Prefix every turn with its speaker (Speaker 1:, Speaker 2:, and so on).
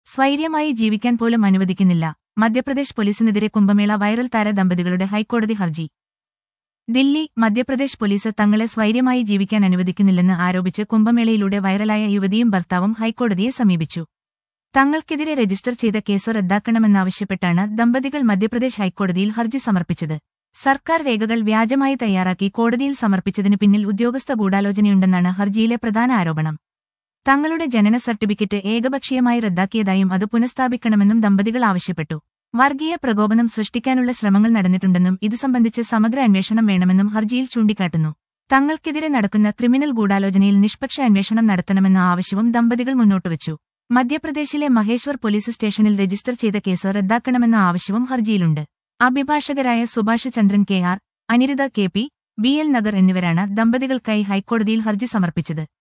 Speaker 1: സ്വൈര്യമായി ജീവിക്കാൻ പോലും അനുവദിക്കുന്നില്ല മധ്യപ്രദേശ് പോലീസിനെതിരെ കുംഭമേള വൈറൽ താര ദമ്പതികളുടെ ഹൈക്കോടതി ഹർജി ദില്ലി മധ്യപ്രദേശ് പോലീസ് തങ്ങളെ സ്വൈര്യമായി ജീവിക്കാൻ അനുവദിക്കുന്നില്ലെന്ന് ആരോപിച്ച് കുംഭമേളയിലൂടെ വൈറലായ യുവതിയും ഭർത്താവും ഹൈക്കോടതിയെ സമീപിച്ചു തങ്ങൾക്കെതിരെ രജിസ്റ്റർ ചെയ്ത കേസ് റദ്ദാക്കണമെന്നാവശ്യപ്പെട്ടാണ് ദമ്പതികൾ മധ്യപ്രദേശ് ഹൈക്കോടതിയിൽ ഹർജി സമർപ്പിച്ചത് സർക്കാർ രേഖകൾ വ്യാജമായി തയ്യാറാക്കി കോടതിയിൽ സമർപ്പിച്ചതിന് പിന്നിൽ ഉദ്യോഗസ്ഥ ഗൂഢാലോചനയുണ്ടെന്നാണ് ഹർജിയിലെ പ്രധാന ആരോപണം തങ്ങളുടെ ജനന സർട്ടിഫിക്കറ്റ് ഏകപക്ഷീയമായി റദ്ദാക്കിയതായും അത് പുനഃസ്ഥാപിക്കണമെന്നും ദമ്പതികൾ ആവശ്യപ്പെട്ടു വർഗീയ പ്രകോപനം സൃഷ്ടിക്കാനുള്ള ശ്രമങ്ങൾ നടന്നിട്ടുണ്ടെന്നും ഇതു സംബന്ധിച്ച് സമഗ്ര അന്വേഷണം വേണമെന്നും ഹർജിയിൽ ചൂണ്ടിക്കാട്ടുന്നു തങ്ങൾക്കെതിരെ നടക്കുന്ന ക്രിമിനൽ ഗൂഢാലോചനയിൽ നിഷ്പക്ഷ അന്വേഷണം നടത്തണമെന്ന ആവശ്യവും ദമ്പതികൾ മുന്നോട്ടുവച്ചു മധ്യപ്രദേശിലെ മഹേശ്വർ പോലീസ് സ്റ്റേഷനിൽ രജിസ്റ്റർ ചെയ്ത കേസ് റദ്ദാക്കണമെന്ന ആവശ്യവും ഹർജിയിലുണ്ട് അഭിഭാഷകരായ Subhash Chandran K R Aniruddha K P B L Nagar എന്നിവരാണ് ദമ്പതികൾക്കായി ഹൈക്കോടതിയിൽ ഹർജി സമർപ്പിച്ചത്